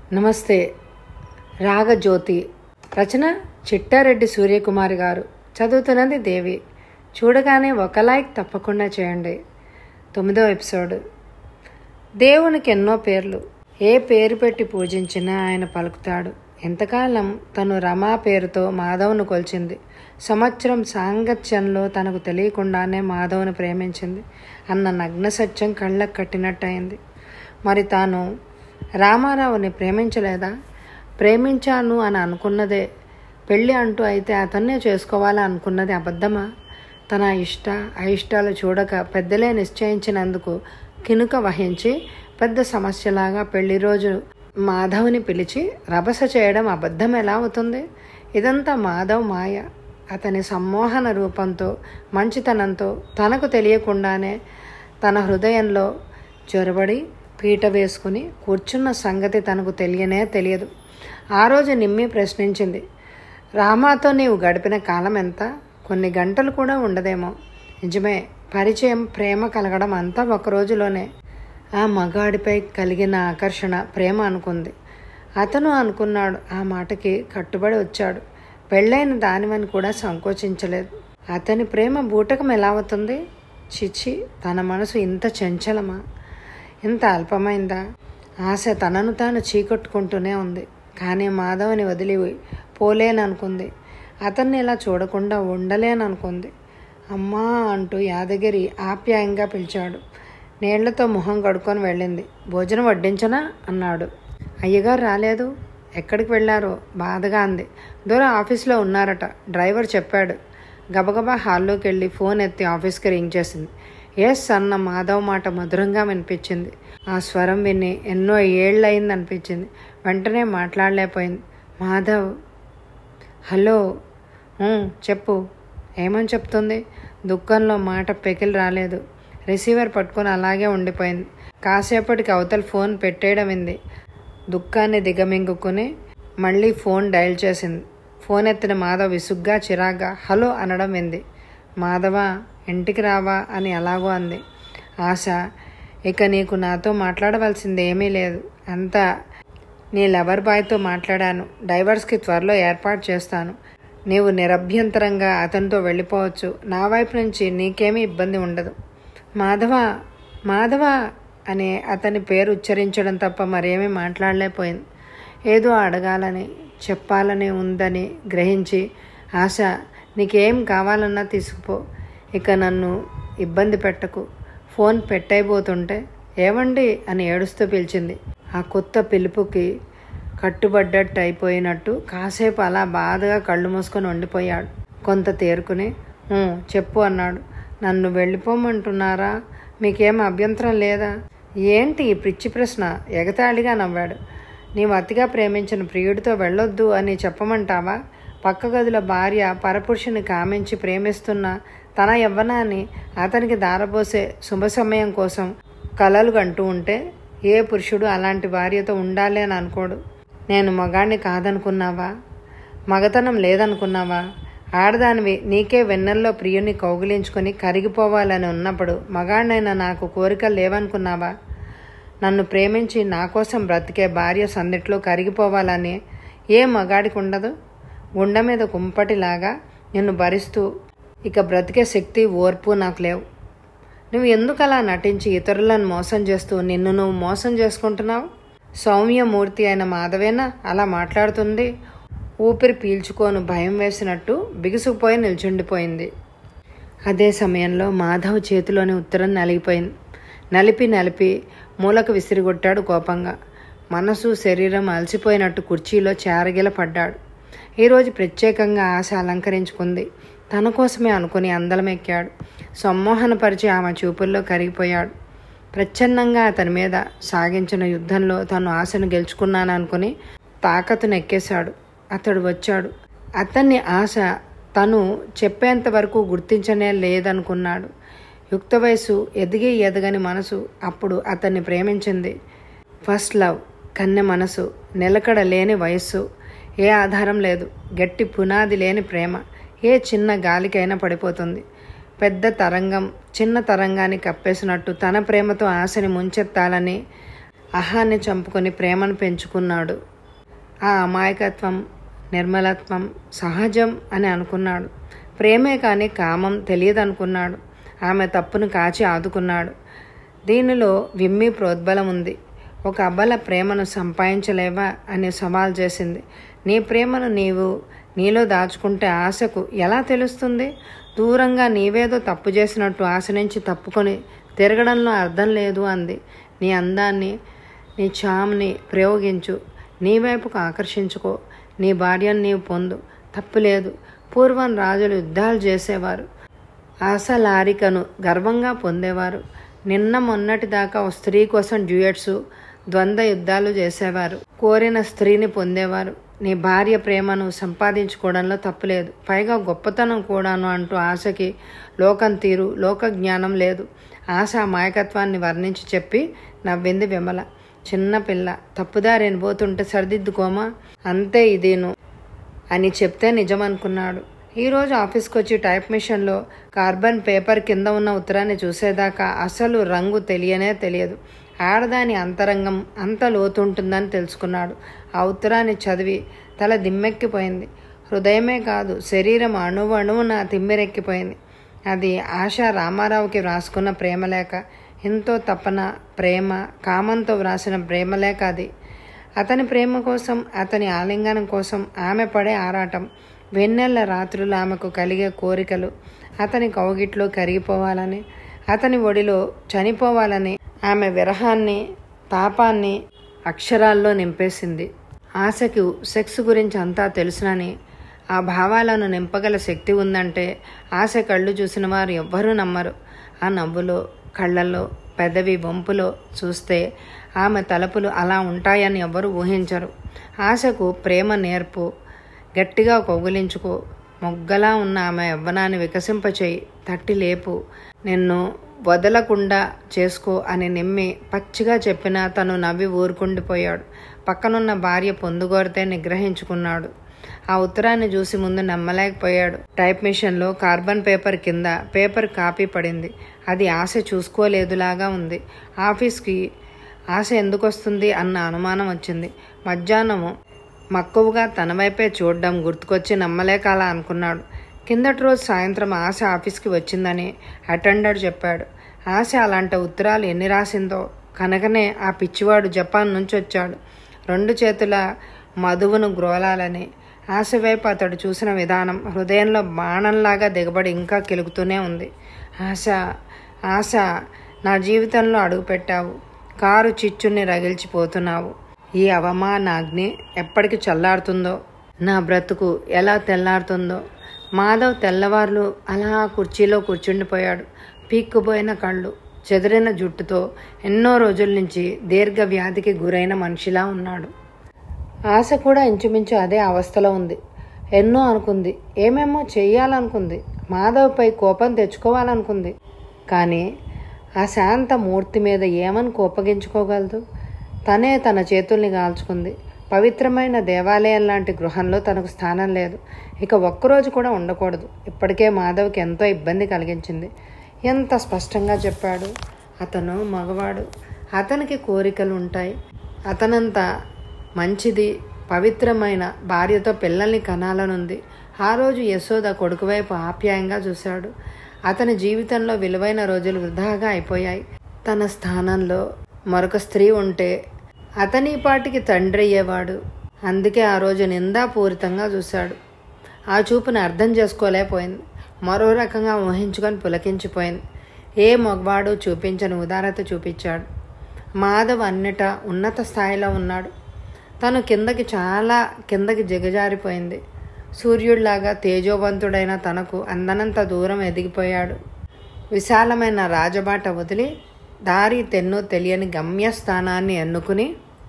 నమస్తే రాగజ్యోతి రచన చిట్టారెడ్డి సూర్యకుమారి గారు చదువుతున్నది దేవి చూడగానే ఒక లైక్ తప్పకుండా చేయండి తొమ్మిదో ఎపిసోడ్ దేవునికి ఎన్నో పేర్లు ఏ పేరు పెట్టి పూజించినా ఆయన పలుకుతాడు ఎంతకాలం తను రమా పేరుతో మాధవ్ను కొలిచింది సంవత్సరం సాంగత్యంలో తనకు తెలియకుండానే మాధవ్ను ప్రేమించింది అన్న నగ్న సత్యం కళ్ళకు కట్టినట్టయింది మరి తాను రామారావుని ప్రేమించలేదా ప్రేమించాను అని అనుకున్నదే పెళ్ళి అంటూ అయితే అతన్నే చేసుకోవాలని అనుకున్నది అబద్ధమా తన ఇష్ట అయిష్టాలు చూడక పెద్దలే నిశ్చయించినందుకు కినుక వహించి పెద్ద సమస్యలాగా పెళ్లి రోజు మాధవ్ని పిలిచి రభస చేయడం అబద్ధం ఎలా అవుతుంది ఇదంతా మాధవ్ మాయ అతని సమ్మోహన రూపంతో మంచితనంతో తనకు తెలియకుండానే తన హృదయంలో చొరబడి పీట వేసుకుని కూర్చున్న సంగతి తనకు తెలియనే తెలియదు ఆ రోజు నిమ్మి ప్రశ్నించింది రామాతో నీవు గడిపిన కాలం ఎంత కొన్ని గంటలు కూడా ఉండదేమో నిజమే పరిచయం ప్రేమ కలగడం అంతా ఒక రోజులోనే ఆ మగాడిపై కలిగిన ఆకర్షణ ప్రేమ అనుకుంది అతను అనుకున్నాడు ఆ మాటకి కట్టుబడి వచ్చాడు పెళ్ళైన దానివని కూడా సంకోచించలేదు అతని ప్రేమ బూటకం ఎలా అవుతుంది చిచి తన మనసు ఇంత చంచలమా ఇంత అల్పమైందా ఆశ తనను తాను చీకొట్టుకుంటూనే ఉంది కానీ మాధవని వదిలి పోలేననుకుంది అతన్ని ఇలా చూడకుండా ఉండలేననుకుంది అమ్మా అంటూ యాదగిరి ఆప్యాయంగా పిలిచాడు నీళ్లతో మొహం కడుక్కొని వెళ్ళింది భోజనం వడ్డించనా అన్నాడు అయ్యగారు రాలేదు ఎక్కడికి వెళ్ళారో బాధగా అంది దూరం ఆఫీస్లో ఉన్నారట డ్రైవర్ చెప్పాడు గబగబా హాల్లోకి వెళ్ళి ఫోన్ ఎత్తి ఆఫీస్కి రింగ్ చేసింది ఎస్ అన్న మాధవ్ మాట మధురంగా వినిపించింది ఆ స్వరం విని ఎన్నో ఏళ్ళయింది అనిపించింది వెంటనే మాట్లాడలేకపోయింది మాధవ్ హలో "ఊ, చెప్పు ఏమని చెప్తుంది దుఃఖంలో మాట పెకిలి రాలేదు రిసీవర్ పట్టుకొని అలాగే ఉండిపోయింది కాసేపటికి అవతల ఫోన్ పెట్టేయడం వింది దుఃఖాన్ని దిగమింగుకుని మళ్ళీ ఫోన్ డయల్ చేసింది ఫోన్ ఎత్తిన మాధవ్ విసుగ్గా చిరాగ్గా హలో అనడం వింది మాధవ ఇంటికి రావా అని అలాగో అంది ఆశ ఇక నీకు నాతో మాట్లాడవలసింది ఏమీ లేదు అంతా నీ లవర్ బాయ్తో మాట్లాడాను డైవర్స్కి త్వరలో ఏర్పాటు చేస్తాను నీవు నిరభ్యంతరంగా అతనితో వెళ్ళిపోవచ్చు నా వైపు నుంచి నీకేమీ ఇబ్బంది ఉండదు మాధవ మాధవ అనే అతని పేరు ఉచ్చరించడం తప్ప మరేమీ మాట్లాడలేకపోయింది ఏదో అడగాలని చెప్పాలని ఉందని గ్రహించి ఆశ నీకేం కావాలన్నా తీసుకుపో ఇక నన్ను ఇబ్బంది పెట్టకు ఫోన్ పెట్టయిపోతుంటే ఏవండి అని ఏడుస్తూ పిలిచింది ఆ కొత్త పిలుపుకి కట్టుబడ్డట్టు అయిపోయినట్టు కాసేపు అలా బాధగా కళ్ళు మూసుకొని ఉండిపోయాడు కొంత తేరుకుని "ఊ, చెప్పు అన్నాడు నన్ను వెళ్ళిపోమంటున్నారా మీకేం అభ్యంతరం లేదా ఏంటి ఈ పిచ్చి ప్రశ్న ఎగతాళిగా నవ్వాడు నీవు అతిగా ప్రేమించిన ప్రియుడితో వెళ్ళొద్దు అని చెప్పమంటావా పక్క గదిలో భార్య పరపురుషుని కామించి ప్రేమిస్తున్న తన యవ్వనాన్ని అతనికి దారబోసే శుభ సమయం కోసం కలలు కంటూ ఉంటే ఏ పురుషుడు అలాంటి భార్యతో ఉండాలి అని అనుకోడు నేను మగాణ్ణి కాదనుకున్నావా మగతనం లేదనుకున్నావా ఆడదానివి నీకే వెన్నెల్లో ప్రియుని కౌగిలించుకొని కరిగిపోవాలని ఉన్నప్పుడు మగాణ్ణైనా నాకు కోరికలు లేవనుకున్నావా నన్ను ప్రేమించి నా కోసం బ్రతికే భార్య సందిట్లో కరిగిపోవాలని ఏ మగాడికి ఉండదు గుండె మీద కుంపటిలాగా నిన్ను భరిస్తూ ఇక బ్రతికే శక్తి ఓర్పు నాకు లేవు నువ్వు ఎందుకు అలా నటించి ఇతరులను మోసం చేస్తూ నిన్ను నువ్వు మోసం చేసుకుంటున్నావు సౌమ్యమూర్తి అయిన మాధవేనా అలా మాట్లాడుతుంది ఊపిరి పీల్చుకోను భయం వేసినట్టు బిగుసుకుపోయి నిల్చుండిపోయింది అదే సమయంలో మాధవ్ చేతిలోని ఉత్తరం నలిగిపోయింది నలిపి నలిపి మూలకు విసిరిగొట్టాడు కోపంగా మనసు శరీరం అలసిపోయినట్టు కుర్చీలో చేరగిల పడ్డాడు ఈరోజు ప్రత్యేకంగా ఆశ అలంకరించుకుంది తన కోసమే అనుకుని అందలమెక్కాడు సమ్మోహనపరిచి ఆమె చూపుల్లో కరిగిపోయాడు ప్రచ్ఛన్నంగా అతని మీద సాగించిన యుద్ధంలో తను ఆశను గెలుచుకున్నాననుకుని తాకతును ఎక్కేశాడు అతడు వచ్చాడు అతన్ని ఆశ తను చెప్పేంత వరకు గుర్తించనే లేదనుకున్నాడు యుక్త వయసు ఎదిగి ఎదగని మనసు అప్పుడు అతన్ని ప్రేమించింది ఫస్ట్ లవ్ కన్నె మనసు నిలకడ లేని వయస్సు ఏ ఆధారం లేదు గట్టి పునాది లేని ప్రేమ ఏ చిన్న గాలికైనా పడిపోతుంది పెద్ద తరంగం చిన్న తరంగాన్ని కప్పేసినట్టు తన ప్రేమతో ఆశని ముంచెత్తాలని అహాన్ని చంపుకొని ప్రేమను పెంచుకున్నాడు ఆ అమాయకత్వం నిర్మలత్వం సహజం అని అనుకున్నాడు ప్రేమే కానీ కామం తెలియదనుకున్నాడు ఆమె తప్పును కాచి ఆదుకున్నాడు దీనిలో విమ్మి ప్రోద్బలం ఉంది ఒక అబ్బల ప్రేమను సంపాదించలేవా అని సవాల్ చేసింది నీ ప్రేమను నీవు నీలో దాచుకుంటే ఆశకు ఎలా తెలుస్తుంది దూరంగా నీవేదో తప్పు చేసినట్టు ఆశ నుంచి తప్పుకొని తిరగడంలో అర్థం లేదు అంది నీ అందాన్ని నీ చామ్ని ప్రయోగించు నీ వైపుకు ఆకర్షించుకో నీ భార్యను నీవు పొందు తప్పులేదు పూర్వం రాజులు యుద్ధాలు చేసేవారు ఆశ లారికను గర్వంగా పొందేవారు నిన్న మొన్నటి దాకా ఓ స్త్రీ కోసం డ్యూయట్స్ ద్వంద్వ యుద్ధాలు చేసేవారు కోరిన స్త్రీని పొందేవారు నీ భార్య ప్రేమను సంపాదించుకోవడంలో తప్పులేదు పైగా గొప్పతనం కూడాను అంటూ ఆశకి లోకం తీరు లోక జ్ఞానం లేదు ఆశ మాయకత్వాన్ని వర్ణించి చెప్పి నవ్వింది విమల చిన్న పిల్ల తప్పుదారిని పోతుంటే సరిదిద్దుకోమా అంతే ఇదేను అని చెప్తే నిజం అనుకున్నాడు ఈరోజు ఆఫీస్కి వచ్చి టైప్ మిషన్లో కార్బన్ పేపర్ కింద ఉన్న ఉత్తరాన్ని చూసేదాకా అసలు రంగు తెలియనే తెలియదు ఆడదాని అంతరంగం అంత లోతుంటుందని తెలుసుకున్నాడు ఆ ఉత్తరాన్ని చదివి తల దిమ్మెక్కిపోయింది హృదయమే కాదు శరీరం అణువు అణువున తిమ్మిరెక్కిపోయింది అది ఆశా రామారావుకి వ్రాసుకున్న ప్రేమలేఖ ఎంతో తపన ప్రేమ కామంతో వ్రాసిన ప్రేమలేఖ అది అతని ప్రేమ కోసం అతని ఆలింగనం కోసం ఆమె పడే ఆరాటం వెన్నెల్ల రాత్రులు ఆమెకు కలిగే కోరికలు అతని కౌగిట్లో కరిగిపోవాలని అతని ఒడిలో చనిపోవాలని ఆమె విరహాన్ని తాపాన్ని అక్షరాల్లో నింపేసింది ఆశకు సెక్స్ గురించి అంతా తెలుసునని ఆ భావాలను నింపగల శక్తి ఉందంటే ఆశ కళ్ళు చూసిన వారు ఎవ్వరూ నమ్మరు ఆ నవ్వులో కళ్ళల్లో పెదవి వంపులో చూస్తే ఆమె తలపులు అలా ఉంటాయని ఎవ్వరూ ఊహించరు ఆశకు ప్రేమ నేర్పు గట్టిగా కౌగులించుకో మొగ్గలా ఉన్న ఆమె యవ్వనాన్ని వికసింపచేయి తట్టి లేపు నిన్ను వదలకుండా చేసుకో అని నిమ్మి పచ్చిగా చెప్పినా తను నవ్వి ఊరుకుండిపోయాడు పక్కనున్న భార్య పొందుగోరితే నిగ్రహించుకున్నాడు ఆ ఉత్తరాన్ని చూసి ముందు నమ్మలేకపోయాడు టైప్ మిషన్లో కార్బన్ పేపర్ కింద పేపర్ కాపీ పడింది అది ఆశ చూసుకోలేదులాగా ఉంది ఆఫీస్కి ఆశ ఎందుకు వస్తుంది అన్న అనుమానం వచ్చింది మధ్యాహ్నము మక్కువగా తన వైపే చూడడం గుర్తుకొచ్చి నమ్మలేక అలా అనుకున్నాడు కిందటి రోజు సాయంత్రం ఆశ ఆఫీస్కి వచ్చిందని అటెండర్ చెప్పాడు ఆశ అలాంటి ఉత్తరాలు ఎన్ని రాసిందో కనుకనే ఆ పిచ్చివాడు జపాన్ నుంచి వచ్చాడు రెండు చేతుల మధువును గ్రోలాలని ఆశ వైపు అతడు చూసిన విధానం హృదయంలో బాణంలాగా దిగబడి ఇంకా కెలుగుతూనే ఉంది ఆశ ఆశ నా జీవితంలో అడుగుపెట్టావు కారు చిచ్చుని రగిల్చిపోతున్నావు ఈ అవమానాగ్ని ఎప్పటికి చల్లారుతుందో నా బ్రతుకు ఎలా తెల్లారుతుందో మాధవ్ తెల్లవార్లు అలా కుర్చీలో కూర్చుండిపోయాడు పీక్కుపోయిన కళ్ళు చెదిరిన జుట్టుతో ఎన్నో రోజుల నుంచి దీర్ఘ వ్యాధికి గురైన మనిషిలా ఉన్నాడు ఆశ కూడా ఇంచుమించు అదే అవస్థలో ఉంది ఎన్నో అనుకుంది ఏమేమో చెయ్యాలనుకుంది మాధవ్పై కోపం తెచ్చుకోవాలనుకుంది కానీ ఆ శాంత మూర్తి మీద ఏమని కోపగించుకోగలదు తనే తన చేతుల్ని కాల్చుకుంది పవిత్రమైన దేవాలయం లాంటి గృహంలో తనకు స్థానం లేదు ఇక ఒక్కరోజు కూడా ఉండకూడదు ఇప్పటికే మాధవ్కి ఎంతో ఇబ్బంది కలిగించింది ఎంత స్పష్టంగా చెప్పాడు అతను మగవాడు అతనికి కోరికలు ఉంటాయి అతనంత మంచిది పవిత్రమైన భార్యతో పిల్లల్ని కనాలనుంది ఆ రోజు యశోద కొడుకు వైపు ఆప్యాయంగా చూశాడు అతని జీవితంలో విలువైన రోజులు వృధాగా అయిపోయాయి తన స్థానంలో మరొక స్త్రీ ఉంటే అతని పాటికి తండ్రి అయ్యేవాడు అందుకే ఆ రోజు నిందాపూరితంగా చూశాడు ఆ చూపుని అర్థం చేసుకోలేకపోయింది మరో రకంగా ఊహించుకొని పులకించిపోయింది ఏ మగవాడు చూపించని ఉదారత చూపించాడు మాధవ్ అన్నిట ఉన్నత స్థాయిలో ఉన్నాడు తను కిందకి చాలా కిందకి దిగజారిపోయింది సూర్యుడిలాగా తేజోవంతుడైన తనకు అందనంత దూరం ఎదిగిపోయాడు విశాలమైన రాజబాట వదిలి దారి తెన్ను తెలియని గమ్యస్థానాన్ని ఎన్నుకుని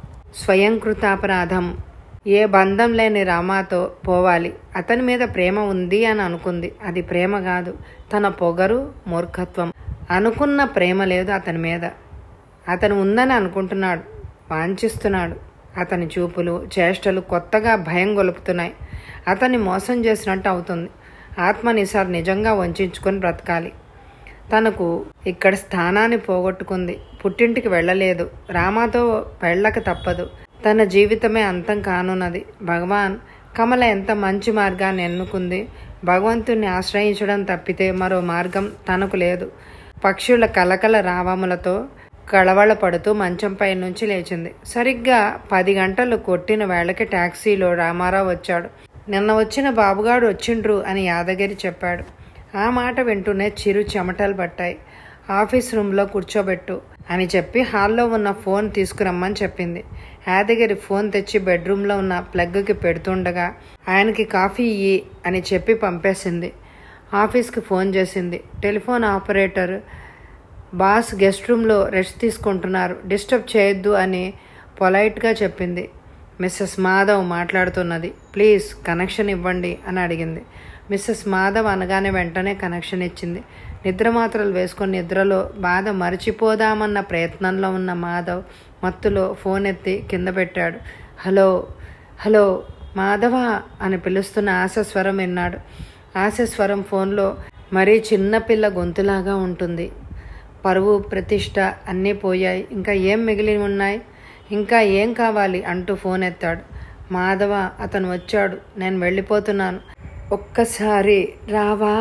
స్వయంకృతాపరాధం ఏ బంధం లేని రామాతో పోవాలి అతని మీద ప్రేమ ఉంది అని అనుకుంది అది ప్రేమ కాదు తన పొగరు మూర్ఖత్వం అనుకున్న ప్రేమ లేదు అతని మీద అతను ఉందని అనుకుంటున్నాడు వాంఛిస్తున్నాడు అతని చూపులు చేష్టలు కొత్తగా భయం గొలుపుతున్నాయి అతన్ని మోసం చేసినట్టు అవుతుంది ఆత్మనిసార్ నిజంగా వంచుకొని బ్రతకాలి తనకు ఇక్కడ స్థానాన్ని పోగొట్టుకుంది పుట్టింటికి వెళ్ళలేదు రామాతో వెళ్ళక తప్పదు తన జీవితమే అంతం కానున్నది భగవాన్ కమల ఎంత మంచి మార్గాన్ని ఎన్నుకుంది భగవంతుణ్ణి ఆశ్రయించడం తప్పితే మరో మార్గం తనకు లేదు పక్షుల కలకల రావములతో కళవళ పడుతూ మంచంపై నుంచి లేచింది సరిగ్గా పది గంటలు కొట్టిన వేళకి టాక్సీలో రామారావు వచ్చాడు నిన్న వచ్చిన బాబుగాడు వచ్చిండ్రు అని యాదగిరి చెప్పాడు ఆ మాట వింటూనే చిరు చెమటలు పట్టాయి ఆఫీస్ రూమ్లో కూర్చోబెట్టు అని చెప్పి హాల్లో ఉన్న ఫోన్ తీసుకురమ్మని చెప్పింది యాదగిరి ఫోన్ తెచ్చి బెడ్రూమ్లో ఉన్న ప్లగ్కి పెడుతుండగా ఆయనకి కాఫీ ఇయ్యి అని చెప్పి పంపేసింది ఆఫీస్కి ఫోన్ చేసింది టెలిఫోన్ ఆపరేటర్ బాస్ గెస్ట్ రూమ్లో రెస్ట్ తీసుకుంటున్నారు డిస్టర్బ్ చేయొద్దు అని పొలైట్గా చెప్పింది మిస్సెస్ మాధవ్ మాట్లాడుతున్నది ప్లీజ్ కనెక్షన్ ఇవ్వండి అని అడిగింది మిస్సెస్ మాధవ్ అనగానే వెంటనే కనెక్షన్ ఇచ్చింది నిద్ర మాత్రలు వేసుకొని నిద్రలో బాధ మరిచిపోదామన్న ప్రయత్నంలో ఉన్న మాధవ్ మత్తులో ఫోన్ ఎత్తి కింద పెట్టాడు హలో హలో మాధవ అని పిలుస్తున్న ఆశస్వరం విన్నాడు ఆశస్వరం ఫోన్లో మరీ చిన్నపిల్ల గొంతులాగా ఉంటుంది పరువు ప్రతిష్ట అన్నీ పోయాయి ఇంకా ఏం మిగిలి ఉన్నాయి ఇంకా ఏం కావాలి అంటూ ఫోన్ ఎత్తాడు మాధవ అతను వచ్చాడు నేను వెళ్ళిపోతున్నాను ఒక్కసారి రావా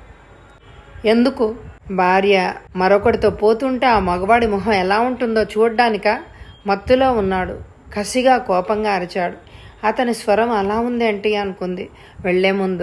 ఎందుకు భార్య మరొకటితో పోతుంటే ఆ మగవాడి మొహం ఎలా ఉంటుందో చూడ్డానిక మత్తులో ఉన్నాడు కసిగా కోపంగా అరిచాడు అతని స్వరం అలా ఉందేంటి అనుకుంది వెళ్లే ముందు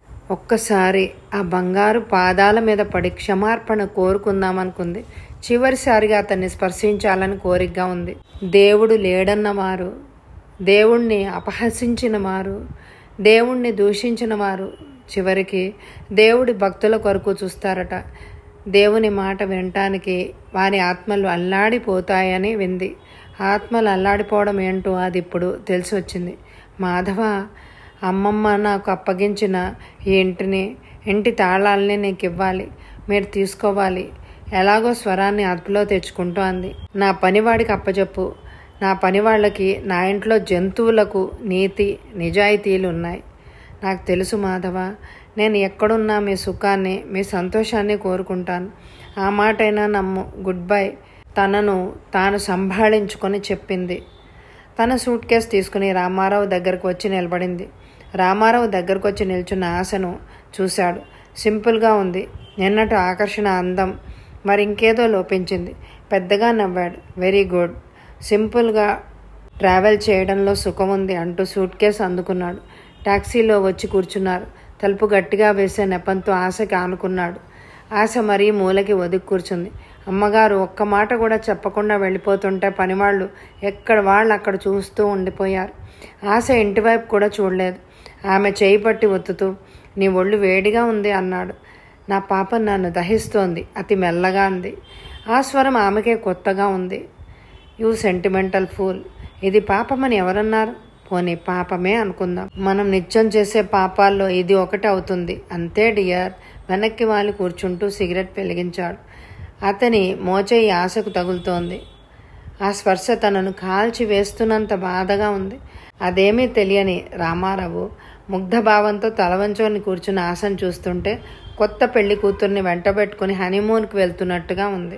ఒక్కసారి ఆ బంగారు పాదాల మీద పడి క్షమార్పణ కోరుకుందామనుకుంది చివరిసారిగా అతన్ని స్పర్శించాలని కోరికగా ఉంది దేవుడు లేడన్న వారు దేవుణ్ణి అపహసించిన వారు దేవుణ్ణి దూషించిన వారు చివరికి దేవుడి భక్తుల కొరకు చూస్తారట దేవుని మాట వినటానికి వారి ఆత్మలు అల్లాడిపోతాయని వింది ఆత్మలు అల్లాడిపోవడం ఏంటో అది ఇప్పుడు తెలిసి వచ్చింది మాధవ అమ్మమ్మ నాకు అప్పగించిన ఈ ఇంటిని ఇంటి తాళాలని నీకు ఇవ్వాలి మీరు తీసుకోవాలి ఎలాగో స్వరాన్ని అదుపులో తెచ్చుకుంటూ అంది నా పనివాడికి అప్పచెప్పు నా పని వాళ్ళకి నా ఇంట్లో జంతువులకు నీతి నిజాయితీలు ఉన్నాయి నాకు తెలుసు మాధవ నేను ఎక్కడున్నా మీ సుఖాన్ని మీ సంతోషాన్ని కోరుకుంటాను ఆ మాటైనా నమ్ము గుడ్ బై తనను తాను సంభాళించుకొని చెప్పింది తన సూట్ కేసు తీసుకుని రామారావు దగ్గరకు వచ్చి నిలబడింది రామారావు దగ్గరకు వచ్చి నిల్చున్న ఆశను చూశాడు సింపుల్గా ఉంది నిన్నటి ఆకర్షణ అందం మరి ఇంకేదో లోపించింది పెద్దగా నవ్వాడు వెరీ గుడ్ సింపుల్గా ట్రావెల్ చేయడంలో సుఖం ఉంది అంటూ సూట్ కేసు అందుకున్నాడు టాక్సీలో వచ్చి కూర్చున్నారు తలుపు గట్టిగా వేసే నెపంతో ఆశకి ఆనుకున్నాడు ఆశ మరీ మూలకి ఒదిగి కూర్చుంది అమ్మగారు ఒక్క మాట కూడా చెప్పకుండా వెళ్ళిపోతుంటే పనివాళ్ళు ఎక్కడ వాళ్ళు అక్కడ చూస్తూ ఉండిపోయారు ఆశ ఇంటివైపు కూడా చూడలేదు ఆమె చేయి పట్టి ఒత్తుతూ నీ ఒళ్ళు వేడిగా ఉంది అన్నాడు నా పాప నన్ను దహిస్తోంది అతి మెల్లగా అంది ఆ స్వరం ఆమెకే కొత్తగా ఉంది యూ సెంటిమెంటల్ ఫూల్ ఇది పాపమని ఎవరన్నారు పోనీ పాపమే అనుకుందాం మనం నిత్యం చేసే పాపాల్లో ఇది ఒకటి అవుతుంది అంతే డియర్ వెనక్కి వాలి కూర్చుంటూ సిగరెట్ వెలిగించాడు అతని మోచేయి ఆశకు తగులుతోంది ఆ స్పర్శ తనను కాల్చి వేస్తున్నంత బాధగా ఉంది అదేమీ తెలియని రామారావు ముగ్ధభావంతో తలవంచోని కూర్చున్న ఆశను చూస్తుంటే కొత్త పెళ్లి కూతుర్ని వెంటబెట్టుకుని హనీమూన్కి వెళ్తున్నట్టుగా ఉంది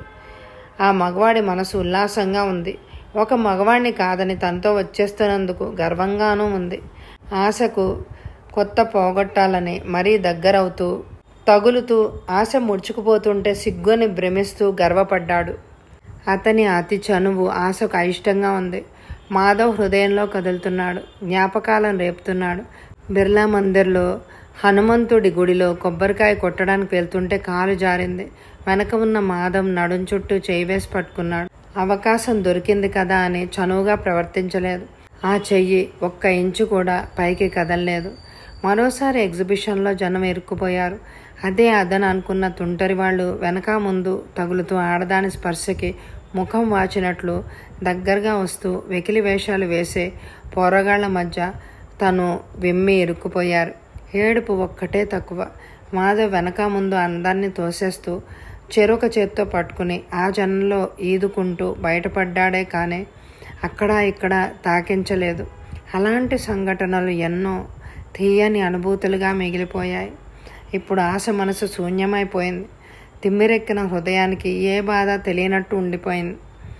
ఆ మగవాడి మనసు ఉల్లాసంగా ఉంది ఒక మగవాణ్ణి కాదని తనతో వచ్చేస్తున్నందుకు గర్వంగానూ ఉంది ఆశకు కొత్త పోగొట్టాలని మరీ దగ్గరవుతూ తగులుతూ ఆశ ముడుచుకుపోతుంటే సిగ్గుని భ్రమిస్తూ గర్వపడ్డాడు అతని అతి చనువు ఆశకు అయిష్టంగా ఉంది మాధవ్ హృదయంలో కదులుతున్నాడు జ్ఞాపకాలను రేపుతున్నాడు బిర్లా మందిర్లో హనుమంతుడి గుడిలో కొబ్బరికాయ కొట్టడానికి వెళ్తుంటే కాలు జారింది వెనక ఉన్న మాధవ్ నడుం చుట్టూ చేయి వేసి పట్టుకున్నాడు అవకాశం దొరికింది కదా అని చనువుగా ప్రవర్తించలేదు ఆ చెయ్యి ఒక్క ఇంచు కూడా పైకి కదలలేదు మరోసారి ఎగ్జిబిషన్లో జనం ఇరుక్కుపోయారు అదే అదని అనుకున్న తుంటరి వాళ్ళు వెనక ముందు తగులుతూ ఆడదాని స్పర్శకి ముఖం వాచినట్లు దగ్గరగా వస్తూ వెకిలి వేషాలు వేసే పోరగాళ్ల మధ్య తను విమ్మి ఇరుక్కుపోయారు ఏడుపు ఒక్కటే తక్కువ మాధవ్ వెనక ముందు అందాన్ని తోసేస్తూ చెరొక చేత్తో పట్టుకుని ఆ జనంలో ఈదుకుంటూ బయటపడ్డాడే కానీ అక్కడ ఇక్కడ తాకించలేదు అలాంటి సంఘటనలు ఎన్నో తీయని అనుభూతులుగా మిగిలిపోయాయి ఇప్పుడు ఆశ మనసు శూన్యమైపోయింది తిమ్మిరెక్కిన హృదయానికి ఏ బాధ తెలియనట్టు ఉండిపోయింది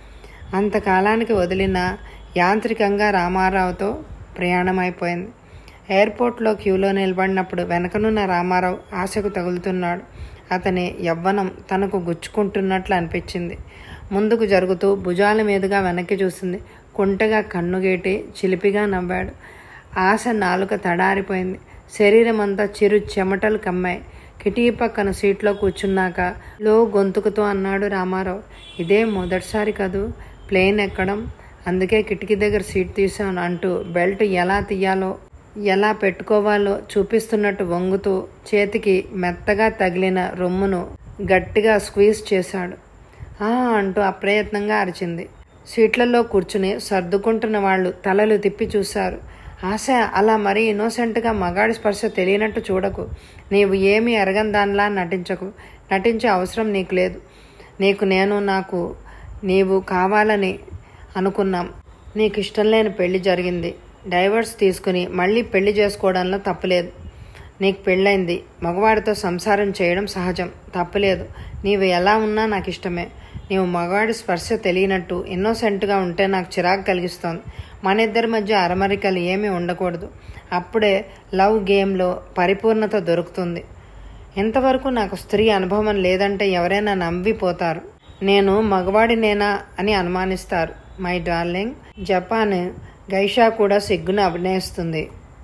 అంతకాలానికి వదిలిన యాంత్రికంగా రామారావుతో ప్రయాణమైపోయింది ఎయిర్పోర్ట్లో క్యూలో నిలబడినప్పుడు వెనకనున్న రామారావు ఆశకు తగులుతున్నాడు అతని యవ్వనం తనకు గుచ్చుకుంటున్నట్లు అనిపించింది ముందుకు జరుగుతూ భుజాల మీదుగా వెనక్కి చూసింది కుంటగా కన్నుగేటి చిలిపిగా నవ్వాడు ఆశ నాలుక తడారిపోయింది శరీరం అంతా చిరు చెమటలు కమ్మాయి కిటికీ పక్కన సీట్లో కూర్చున్నాక లో గొంతుకుతో అన్నాడు రామారావు ఇదే మొదటిసారి కదూ ప్లేన్ ఎక్కడం అందుకే కిటికీ దగ్గర సీట్ తీసాను అంటూ బెల్ట్ ఎలా తీయాలో ఎలా పెట్టుకోవాలో చూపిస్తున్నట్టు వంగుతూ చేతికి మెత్తగా తగిలిన రొమ్మును గట్టిగా స్క్వీజ్ చేశాడు ఆ అంటూ అప్రయత్నంగా అరిచింది సీట్లలో కూర్చుని సర్దుకుంటున్న వాళ్ళు తలలు తిప్పి చూశారు ఆశ అలా మరీ ఇన్నోసెంట్గా మగాడి స్పర్శ తెలియనట్టు చూడకు నీవు ఏమీ ఎరగని దానిలా నటించకు నటించే అవసరం నీకు లేదు నీకు నేను నాకు నీవు కావాలని అనుకున్నాం నీకు ఇష్టం లేని పెళ్లి జరిగింది డైవర్స్ తీసుకుని మళ్ళీ పెళ్లి చేసుకోవడంలో తప్పులేదు నీకు పెళ్ళైంది మగవాడితో సంసారం చేయడం సహజం తప్పులేదు నీవు ఎలా ఉన్నా నాకు ఇష్టమే నీవు మగవాడి స్పర్శ తెలియనట్టు ఇన్నోసెంట్గా ఉంటే నాకు చిరాకు కలిగిస్తోంది మన ఇద్దరి మధ్య అరమరికలు ఏమీ ఉండకూడదు అప్పుడే లవ్ గేమ్లో పరిపూర్ణత దొరుకుతుంది ఇంతవరకు నాకు స్త్రీ అనుభవం లేదంటే ఎవరైనా నమ్మిపోతారు నేను మగవాడినేనా అని అనుమానిస్తారు మై డార్లింగ్ జపాన్ గైషా కూడా సిగ్గును అభినయిస్తుంది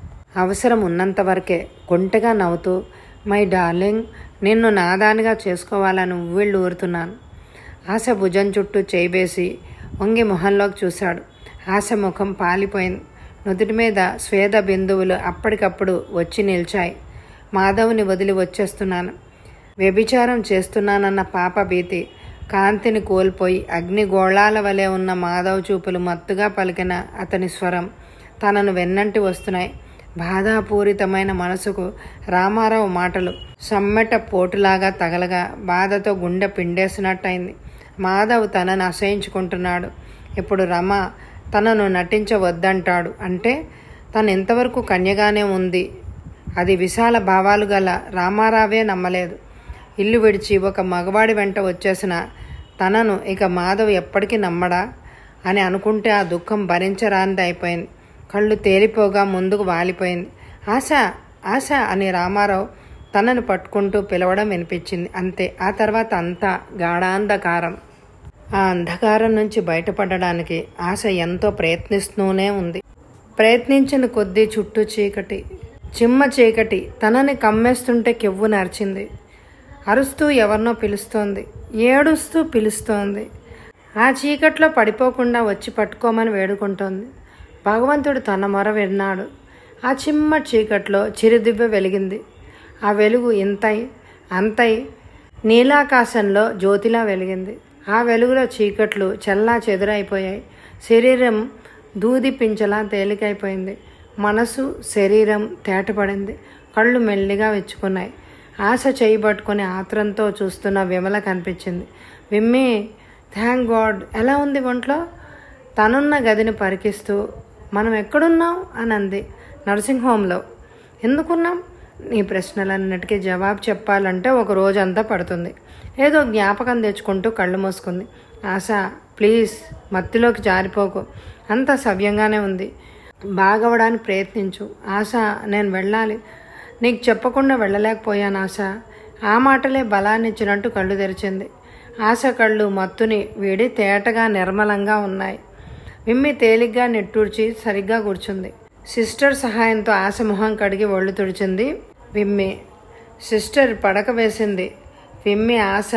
అవసరం ఉన్నంత వరకే కొంటగా నవ్వుతూ మై డార్లింగ్ నిన్ను నాదానిగా చేసుకోవాలని ఉవ్విళ్ళు ఊరుతున్నాను ఆశ భుజం చుట్టూ చేయివేసి వంగి మొహంలోకి చూశాడు ఆశ ముఖం పాలిపోయింది నుదుటి మీద స్వేద బిందువులు అప్పటికప్పుడు వచ్చి నిలిచాయి మాధవ్ని వదిలి వచ్చేస్తున్నాను వ్యభిచారం చేస్తున్నానన్న పాప భీతి కాంతిని కోల్పోయి అగ్నిగోళాల వలె ఉన్న మాధవ్ చూపులు మత్తుగా పలికిన అతని స్వరం తనను వెన్నంటి వస్తున్నాయి బాధాపూరితమైన మనసుకు రామారావు మాటలు సమ్మెట పోటులాగా తగలగా బాధతో గుండె పిండేసినట్టయింది మాధవ్ తనను అసహించుకుంటున్నాడు ఇప్పుడు రమ తనను నటించవద్దంటాడు అంటే తను ఇంతవరకు కన్యగానే ఉంది అది విశాల భావాలు గల రామారావే నమ్మలేదు ఇల్లు విడిచి ఒక మగవాడి వెంట వచ్చేసిన తనను ఇక మాధవ్ ఎప్పటికీ నమ్మడా అని అనుకుంటే ఆ దుఃఖం భరించరానిది అయిపోయింది కళ్ళు తేలిపోగా ముందుకు వాలిపోయింది ఆశ ఆశ అని రామారావు తనను పట్టుకుంటూ పిలవడం వినిపించింది అంతే ఆ తర్వాత అంతా గాఢాంధకారం ఆ అంధకారం నుంచి బయటపడడానికి ఆశ ఎంతో ప్రయత్నిస్తూనే ఉంది ప్రయత్నించిన కొద్దీ చుట్టూ చీకటి చిమ్మ చీకటి తనని కమ్మేస్తుంటే కెవ్వు నరిచింది అరుస్తూ ఎవరినో పిలుస్తోంది ఏడుస్తూ పిలుస్తోంది ఆ చీకట్లో పడిపోకుండా వచ్చి పట్టుకోమని వేడుకుంటోంది భగవంతుడు తన మొర విన్నాడు ఆ చిమ్మ చీకట్లో చిరుదివ్వ వెలిగింది ఆ వెలుగు ఇంతై అంతై నీలాకాశంలో జ్యోతిలా వెలిగింది ఆ వెలుగులో చీకట్లు చల్లా చెదురైపోయాయి శరీరం దూది పించలా తేలికైపోయింది మనసు శరీరం తేటపడింది కళ్ళు మెల్లిగా విచ్చుకున్నాయి ఆశ చేయి పట్టుకొని ఆత్రంతో చూస్తున్న విమల కనిపించింది విమ్మి థ్యాంక్ గాడ్ ఎలా ఉంది ఒంట్లో తనున్న గదిని పరికిస్తూ మనం ఎక్కడున్నాం అని అంది నర్సింగ్ హోమ్లో ఎందుకున్నాం నీ ప్రశ్నలన్నిటికీ జవాబు చెప్పాలంటే ఒక రోజంతా పడుతుంది ఏదో జ్ఞాపకం తెచ్చుకుంటూ కళ్ళు మూసుకుంది ఆశ ప్లీజ్ మత్తిలోకి జారిపోకు అంతా సవ్యంగానే ఉంది బాగవడానికి ప్రయత్నించు ఆశ నేను వెళ్ళాలి నీకు చెప్పకుండా వెళ్ళలేకపోయాను ఆశ ఆ మాటలే బలాన్ని ఇచ్చినట్టు కళ్ళు తెరిచింది ఆశ కళ్ళు మత్తుని వీడి తేటగా నిర్మలంగా ఉన్నాయి విమ్మి తేలిగ్గా నిట్టూర్చి సరిగ్గా కూర్చుంది సిస్టర్ సహాయంతో ఆశ మొహం కడిగి ఒళ్ళు తుడిచింది విమ్మి సిస్టర్ పడక వేసింది విమ్మి ఆశ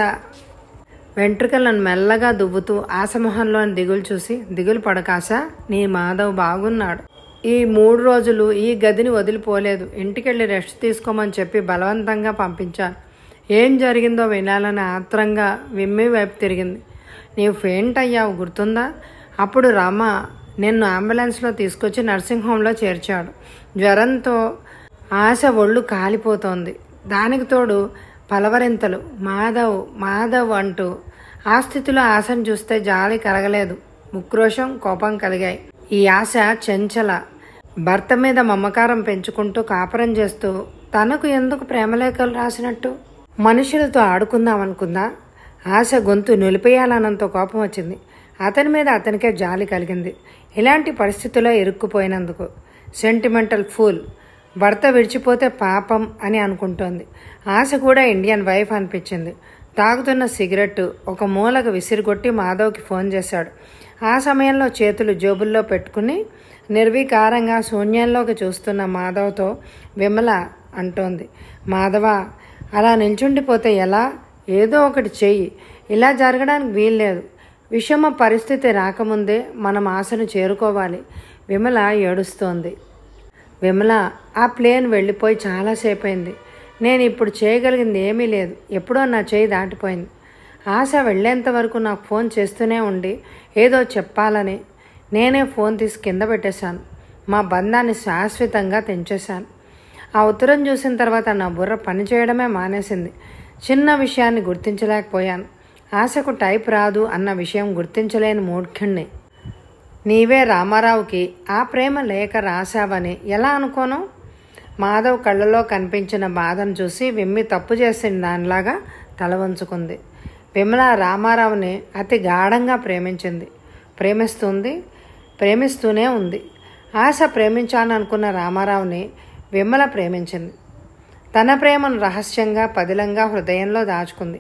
వెంట్రుకలను మెల్లగా దువ్వుతూ ఆశమొహంలోని దిగులు చూసి దిగులు పడకాశ నీ మాధవ్ బాగున్నాడు ఈ మూడు రోజులు ఈ గదిని వదిలిపోలేదు ఇంటికెళ్ళి రెస్ట్ తీసుకోమని చెప్పి బలవంతంగా పంపించాను ఏం జరిగిందో వినాలని ఆత్రంగా విమ్మి వైపు తిరిగింది నీవు ఫెయింట్ అయ్యావు గుర్తుందా అప్పుడు రామ నిన్ను అంబులెన్స్లో తీసుకొచ్చి నర్సింగ్ హోంలో చేర్చాడు జ్వరంతో ఆశ ఒళ్ళు కాలిపోతోంది దానికి తోడు పలవరింతలు మాధవ్ మాధవ్ అంటూ ఆ స్థితిలో ఆశను చూస్తే జాలి కలగలేదు ఉక్రోషం కోపం కలిగాయి ఈ ఆశ చెంచల భర్త మీద మమకారం పెంచుకుంటూ కాపురం చేస్తూ తనకు ఎందుకు ప్రేమలేఖలు రాసినట్టు మనుషులతో ఆడుకుందాం అనుకుందా ఆశ గొంతు నిలిపేయాలన్నంత కోపం వచ్చింది అతని మీద అతనికే జాలి కలిగింది ఇలాంటి పరిస్థితుల్లో ఇరుక్కుపోయినందుకు సెంటిమెంటల్ ఫూల్ భర్త విడిచిపోతే పాపం అని అనుకుంటోంది ఆశ కూడా ఇండియన్ వైఫ్ అనిపించింది తాగుతున్న సిగరెట్ ఒక మూలకు విసిరిగొట్టి మాధవ్కి ఫోన్ చేశాడు ఆ సమయంలో చేతులు జేబుల్లో పెట్టుకుని నిర్వికారంగా శూన్యంలోకి చూస్తున్న మాధవ్తో విమల అంటోంది మాధవ అలా నిల్చుండిపోతే ఎలా ఏదో ఒకటి చెయ్యి ఇలా జరగడానికి వీల్లేదు విషమ పరిస్థితి రాకముందే మనం ఆశను చేరుకోవాలి విమల ఏడుస్తోంది విమల ఆ ప్లేన్ వెళ్ళిపోయి చాలాసేపు అయింది నేను ఇప్పుడు చేయగలిగింది ఏమీ లేదు ఎప్పుడో నా చేయి దాటిపోయింది ఆశ వెళ్ళేంత వరకు నాకు ఫోన్ చేస్తూనే ఉండి ఏదో చెప్పాలని నేనే ఫోన్ తీసి కింద పెట్టేశాను మా బంధాన్ని శాశ్వతంగా తెంచేశాను ఆ ఉత్తరం చూసిన తర్వాత నా బుర్ర పనిచేయడమే మానేసింది చిన్న విషయాన్ని గుర్తించలేకపోయాను ఆశకు టైప్ రాదు అన్న విషయం గుర్తించలేని మూర్ఖుణ్ణి నీవే రామారావుకి ఆ ప్రేమ లేఖ రాశావని ఎలా అనుకోను మాధవ్ కళ్ళలో కనిపించిన బాధను చూసి విమ్మి తప్పు చేసిన దానిలాగా తల వంచుకుంది విమల రామారావుని అతి గాఢంగా ప్రేమించింది ప్రేమిస్తుంది ప్రేమిస్తూనే ఉంది ఆశ ప్రేమించాలనుకున్న రామారావుని విమల ప్రేమించింది తన ప్రేమను రహస్యంగా పదిలంగా హృదయంలో దాచుకుంది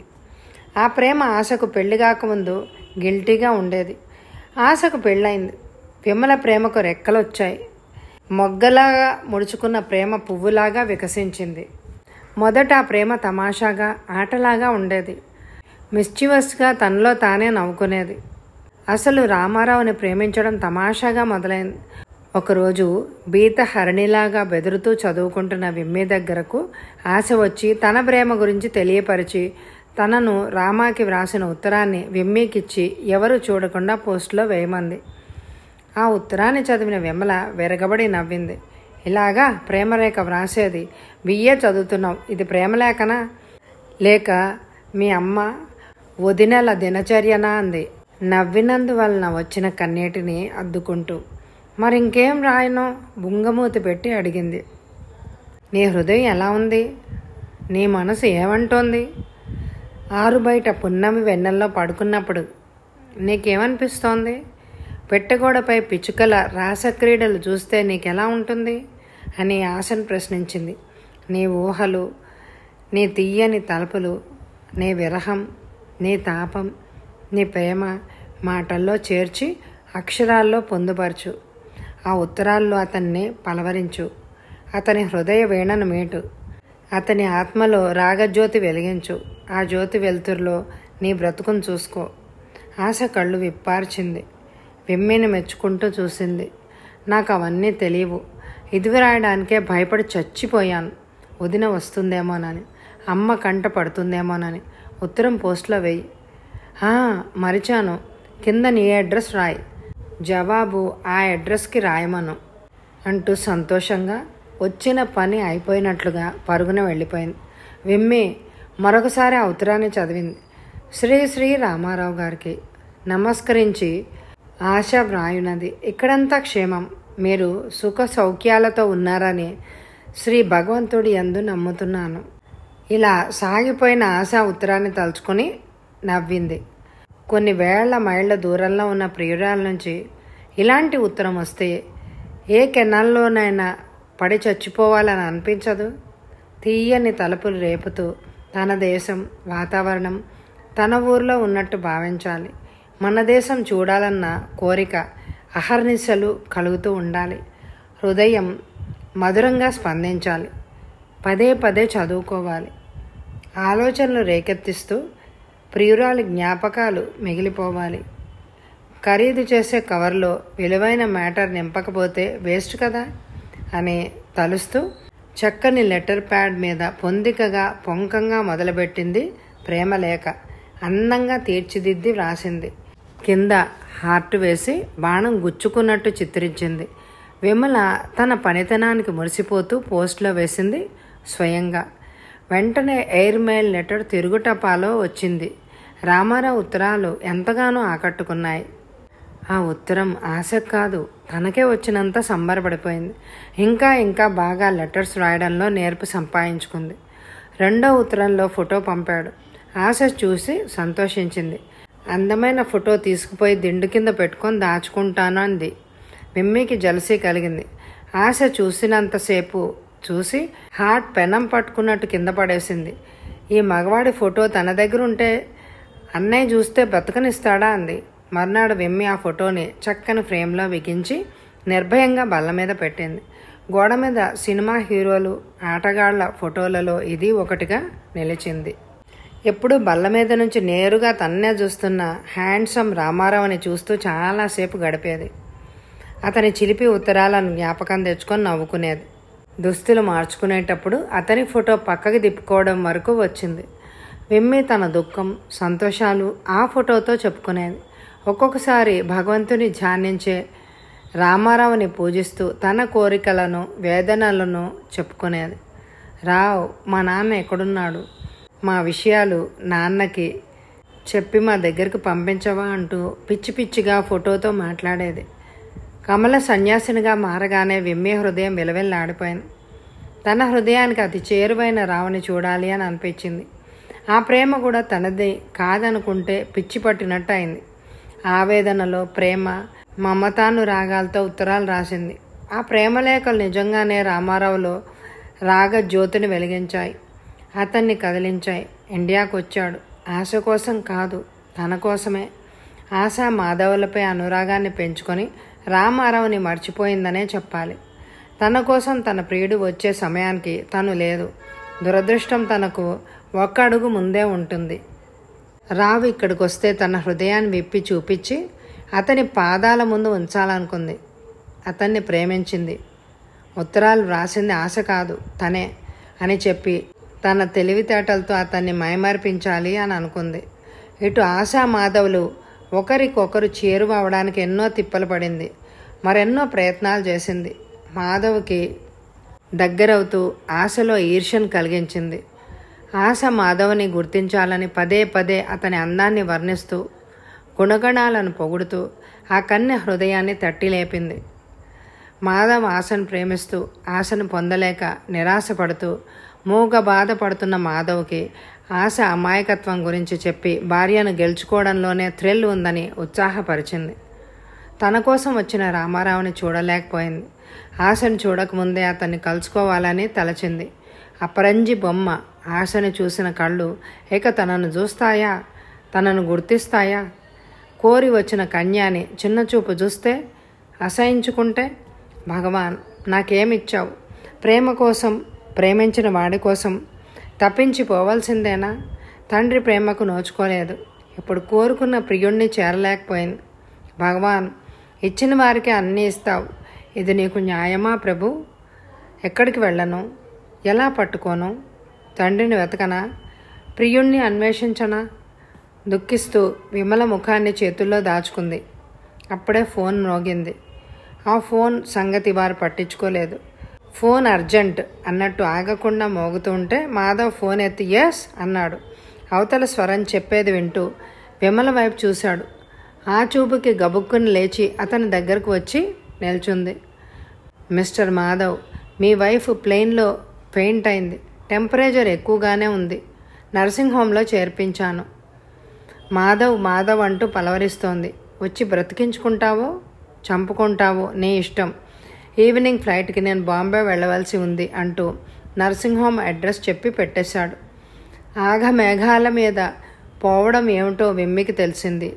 ఆ ప్రేమ ఆశకు పెళ్లి కాకముందు గిల్టీగా ఉండేది ఆశకు పెళ్ళైంది విమల ప్రేమకు రెక్కలొచ్చాయి మొగ్గలాగా ముడుచుకున్న ప్రేమ పువ్వులాగా వికసించింది మొదట ఆ ప్రేమ తమాషాగా ఆటలాగా ఉండేది మిస్చివస్గా తనలో తానే నవ్వుకునేది అసలు రామారావుని ప్రేమించడం తమాషాగా మొదలైంది ఒకరోజు బీత హరణిలాగా బెదురుతూ చదువుకుంటున్న విమ్మి దగ్గరకు ఆశ వచ్చి తన ప్రేమ గురించి తెలియపరిచి తనను రామాకి వ్రాసిన ఉత్తరాన్ని విమ్మీకిచ్చి ఎవరు చూడకుండా పోస్టులో వేయమంది ఆ ఉత్తరాన్ని చదివిన విమల విరగబడి నవ్వింది ఇలాగా ప్రేమరేఖ వ్రాసేది బియ్యే చదువుతున్నావు ఇది ప్రేమలేఖనా లేక మీ అమ్మ వదినెల దినచర్యనా అంది నవ్వినందువలన వచ్చిన కన్నీటిని అద్దుకుంటూ మరి ఇంకేం రాయనో బుంగమూతి పెట్టి అడిగింది నీ హృదయం ఎలా ఉంది నీ మనసు ఏమంటోంది ఆరు బయట పున్నమి వెన్నెల్లో పడుకున్నప్పుడు నీకేమనిపిస్తోంది పెట్టగోడపై పిచ్చుకల రాసక్రీడలు చూస్తే నీకెలా ఉంటుంది అని ఆశను ప్రశ్నించింది నీ ఊహలు నీ తీయని తలుపులు నీ విరహం నీ తాపం నీ ప్రేమ మాటల్లో చేర్చి అక్షరాల్లో పొందుపరచు ఆ ఉత్తరాల్లో అతన్ని పలవరించు అతని హృదయ వీణను మేటు అతని ఆత్మలో రాగజ్యోతి వెలిగించు ఆ జ్యోతి వెలుతురులో నీ బ్రతుకును చూసుకో ఆశ కళ్ళు విప్పార్చింది విమ్మిని మెచ్చుకుంటూ చూసింది నాకు అవన్నీ తెలియవు ఇది రాయడానికే భయపడి చచ్చిపోయాను వదిన వస్తుందేమోనని అమ్మ కంట పడుతుందేమోనని ఉత్తరం పోస్ట్లో వెయ్యి "ఆ, మరిచాను కింద నీ అడ్రస్ రాయి జవాబు ఆ అడ్రస్కి రాయమను అంటూ సంతోషంగా వచ్చిన పని అయిపోయినట్లుగా పరుగున వెళ్ళిపోయింది విమ్మి మరొకసారి ఆ ఉత్తరాన్ని చదివింది శ్రీ శ్రీ రామారావు గారికి నమస్కరించి ఆశ వ్రాయునది ఇక్కడంతా క్షేమం మీరు సుఖ సౌఖ్యాలతో ఉన్నారని శ్రీ భగవంతుడి యందు నమ్ముతున్నాను ఇలా సాగిపోయిన ఆశ ఉత్తరాన్ని తలుచుకొని నవ్వింది కొన్ని వేళ్ల మైళ్ళ దూరంలో ఉన్న ప్రియురాల నుంచి ఇలాంటి ఉత్తరం వస్తే ఏ కెనాల్లోనైనా పడి చచ్చిపోవాలని అనిపించదు తీయని తలుపులు రేపుతూ తన దేశం వాతావరణం తన ఊర్లో ఉన్నట్టు భావించాలి మన దేశం చూడాలన్న కోరిక అహర్నిశలు కలుగుతూ ఉండాలి హృదయం మధురంగా స్పందించాలి పదే పదే చదువుకోవాలి ఆలోచనలు రేకెత్తిస్తూ ప్రియురాలి జ్ఞాపకాలు మిగిలిపోవాలి ఖరీదు చేసే కవర్లో విలువైన మ్యాటర్ నింపకపోతే వేస్ట్ కదా అని తలుస్తూ చక్కని లెటర్ ప్యాడ్ మీద పొందికగా పొంకంగా మొదలుపెట్టింది ప్రేమలేఖ అందంగా తీర్చిదిద్ది వ్రాసింది కింద హార్ట్ వేసి బాణం గుచ్చుకున్నట్టు చిత్రించింది విమల తన పనితనానికి మురిసిపోతూ పోస్ట్లో వేసింది స్వయంగా వెంటనే ఎయిర్ మెయిల్ లెటర్ తిరుగుటపాలో వచ్చింది రామారావు ఉత్తరాలు ఎంతగానో ఆకట్టుకున్నాయి ఆ ఉత్తరం ఆశ కాదు తనకే వచ్చినంత సంబరపడిపోయింది ఇంకా ఇంకా బాగా లెటర్స్ రాయడంలో నేర్పు సంపాదించుకుంది రెండో ఉత్తరంలో ఫోటో పంపాడు ఆశ చూసి సంతోషించింది అందమైన ఫోటో తీసుకుపోయి దిండు కింద పెట్టుకొని దాచుకుంటాను అంది మిమ్మీకి జలసీ కలిగింది ఆశ చూసినంతసేపు చూసి హార్ట్ పెనం పట్టుకున్నట్టు కింద పడేసింది ఈ మగవాడి ఫోటో తన దగ్గర ఉంటే అన్నయ్య చూస్తే బ్రతకనిస్తాడా అంది మర్నాడు వెమ్మి ఆ ఫోటోని చక్కని ఫ్రేమ్లో బిగించి నిర్భయంగా బల్ల మీద పెట్టింది గోడ మీద సినిమా హీరోలు ఆటగాళ్ల ఫోటోలలో ఇది ఒకటిగా నిలిచింది ఎప్పుడు బల్ల మీద నుంచి నేరుగా తన్నే చూస్తున్న హ్యాండ్సమ్ రామారావుని చూస్తూ చాలాసేపు గడిపేది అతని చిలిపి ఉత్తరాలను జ్ఞాపకం తెచ్చుకొని నవ్వుకునేది దుస్తులు మార్చుకునేటప్పుడు అతని ఫోటో పక్కకి తిప్పుకోవడం వరకు వచ్చింది వెమ్మి తన దుఃఖం సంతోషాలు ఆ ఫోటోతో చెప్పుకునేది ఒక్కొక్కసారి భగవంతుని ధ్యానించే రామారావుని పూజిస్తూ తన కోరికలను వేదనలను చెప్పుకునేది రావ్ మా నాన్న ఎక్కడున్నాడు మా విషయాలు నాన్నకి చెప్పి మా దగ్గరికి పంపించవా అంటూ పిచ్చి పిచ్చిగా ఫోటోతో మాట్లాడేది కమల సన్యాసినిగా మారగానే విమ్మి హృదయం విలవిల్లాడిపోయింది తన హృదయానికి అతి చేరువైన రావుని చూడాలి అని అనిపించింది ఆ ప్రేమ కూడా తనది కాదనుకుంటే పిచ్చి పట్టినట్టు అయింది ఆవేదనలో ప్రేమ మమతాను రాగాలతో ఉత్తరాలు రాసింది ఆ ప్రేమలేఖలు నిజంగానే రామారావులో రాగ జ్యోతిని వెలిగించాయి అతన్ని కదిలించాయి ఇండియాకు వచ్చాడు ఆశ కోసం కాదు తన కోసమే ఆశ మాధవులపై అనురాగాన్ని పెంచుకొని రామారావుని మర్చిపోయిందనే చెప్పాలి తన కోసం తన ప్రియుడు వచ్చే సమయానికి తను లేదు దురదృష్టం తనకు ఒక్క అడుగు ముందే ఉంటుంది రావు ఇక్కడికి వస్తే తన హృదయాన్ని విప్పి చూపించి అతని పాదాల ముందు ఉంచాలనుకుంది అతన్ని ప్రేమించింది ఉత్తరాలు వ్రాసింది ఆశ కాదు తనే అని చెప్పి తన తెలివితేటలతో అతన్ని మైమర్పించాలి అని అనుకుంది ఇటు ఆశా మాధవులు ఒకరికొకరు చేరువ అవడానికి ఎన్నో తిప్పలు పడింది మరెన్నో ప్రయత్నాలు చేసింది మాధవ్కి దగ్గరవుతూ ఆశలో ఈర్ష్యను కలిగించింది ఆశ మాధవ్ని గుర్తించాలని పదే పదే అతని అందాన్ని వర్ణిస్తూ గుణగణాలను పొగుడుతూ ఆ కన్య హృదయాన్ని తట్టి లేపింది మాధవ్ ఆశను ప్రేమిస్తూ ఆశను పొందలేక నిరాశపడుతూ మూగ బాధపడుతున్న మాధవ్కి ఆశ అమాయకత్వం గురించి చెప్పి భార్యను గెలుచుకోవడంలోనే థ్రిల్ ఉందని ఉత్సాహపరిచింది తన కోసం వచ్చిన రామారావుని చూడలేకపోయింది ఆశను చూడకముందే అతన్ని కలుసుకోవాలని తలచింది అపరంజి బొమ్మ ఆశను చూసిన కళ్ళు ఇక తనను చూస్తాయా తనను గుర్తిస్తాయా కోరి వచ్చిన కన్యాని చిన్న చూపు చూస్తే అసహించుకుంటే భగవాన్ నాకేమిచ్చావు ప్రేమ కోసం ప్రేమించిన వాడి కోసం తప్పించిపోవాల్సిందేనా తండ్రి ప్రేమకు నోచుకోలేదు ఇప్పుడు కోరుకున్న ప్రియుణ్ణి చేరలేకపోయింది భగవాన్ ఇచ్చిన వారికి అన్నీ ఇస్తావు ఇది నీకు న్యాయమా ప్రభు ఎక్కడికి వెళ్ళను ఎలా పట్టుకోను తండ్రిని వెతకనా ప్రియుణ్ణి అన్వేషించనా దుఃఖిస్తూ విమల ముఖాన్ని చేతుల్లో దాచుకుంది అప్పుడే ఫోన్ మోగింది ఆ ఫోన్ సంగతి వారు పట్టించుకోలేదు ఫోన్ అర్జెంట్ అన్నట్టు ఆగకుండా మోగుతుంటే మాధవ్ ఫోన్ ఎత్తి ఎస్ అన్నాడు అవతల స్వరం చెప్పేది వింటూ విమల వైపు చూశాడు ఆ చూపుకి గబుక్కుని లేచి అతని దగ్గరకు వచ్చి నిల్చుంది మిస్టర్ మాధవ్ మీ వైఫ్ ప్లేన్లో పెయింట్ అయింది టెంపరేచర్ ఎక్కువగానే ఉంది నర్సింగ్ హోమ్లో చేర్పించాను మాధవ్ మాధవ్ అంటూ పలవరిస్తోంది వచ్చి బ్రతికించుకుంటావో చంపుకుంటావో నీ ఇష్టం ఈవినింగ్ ఫ్లైట్కి నేను బాంబే వెళ్ళవలసి ఉంది అంటూ నర్సింగ్ హోమ్ అడ్రస్ చెప్పి పెట్టేశాడు ఆగ మేఘాల మీద పోవడం ఏమిటో వెమ్మికి తెలిసింది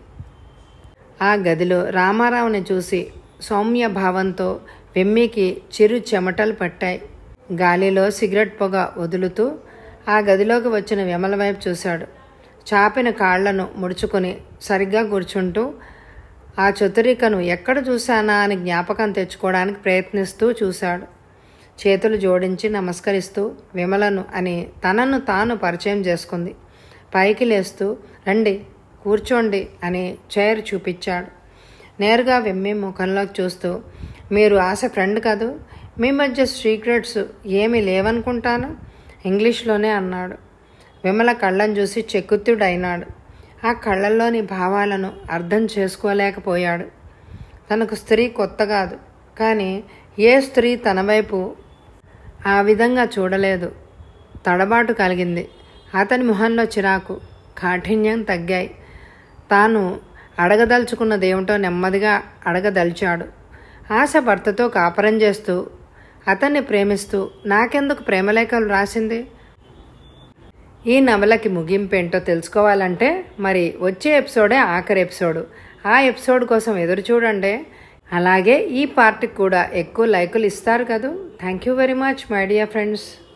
ఆ గదిలో రామారావుని చూసి సౌమ్య భావంతో వెమ్మికి చిరు చెమటలు పట్టాయి గాలిలో సిగరెట్ పొగ వదులుతూ ఆ గదిలోకి వచ్చిన విమల వైపు చూశాడు చాపిన కాళ్లను ముడుచుకొని సరిగ్గా కూర్చుంటూ ఆ చతురికను ఎక్కడ చూశానా అని జ్ఞాపకం తెచ్చుకోవడానికి ప్రయత్నిస్తూ చూశాడు చేతులు జోడించి నమస్కరిస్తూ విమలను అని తనను తాను పరిచయం చేసుకుంది పైకి లేస్తూ రండి కూర్చోండి అని చైర్ చూపించాడు నేరుగా వెమ్మి ముఖంలోకి చూస్తూ మీరు ఆశ ఫ్రెండ్ కాదు మీ మధ్య సీక్రెట్స్ ఏమీ లేవనుకుంటాను ఇంగ్లీష్లోనే అన్నాడు విమల కళ్ళను చూసి చెక్కుత్తుడైనాడు ఆ కళ్ళల్లోని భావాలను అర్థం చేసుకోలేకపోయాడు తనకు స్త్రీ కొత్త కాదు కానీ ఏ స్త్రీ తన వైపు ఆ విధంగా చూడలేదు తడబాటు కలిగింది అతని మొహంలో చిరాకు కాఠిన్యం తగ్గాయి తాను అడగదలుచుకున్నదేమిటో నెమ్మదిగా అడగదలిచాడు ఆశ భర్తతో కాపరం చేస్తూ అతన్ని ప్రేమిస్తూ నాకెందుకు ప్రేమలేఖలు రాసింది ఈ నవలకి ముగింపేంటో తెలుసుకోవాలంటే మరి వచ్చే ఎపిసోడే ఆఖరి ఎపిసోడు ఆ ఎపిసోడ్ కోసం ఎదురు చూడండి అలాగే ఈ పార్ట్కి కూడా ఎక్కువ లైకులు ఇస్తారు కదూ thank you very much my dear friends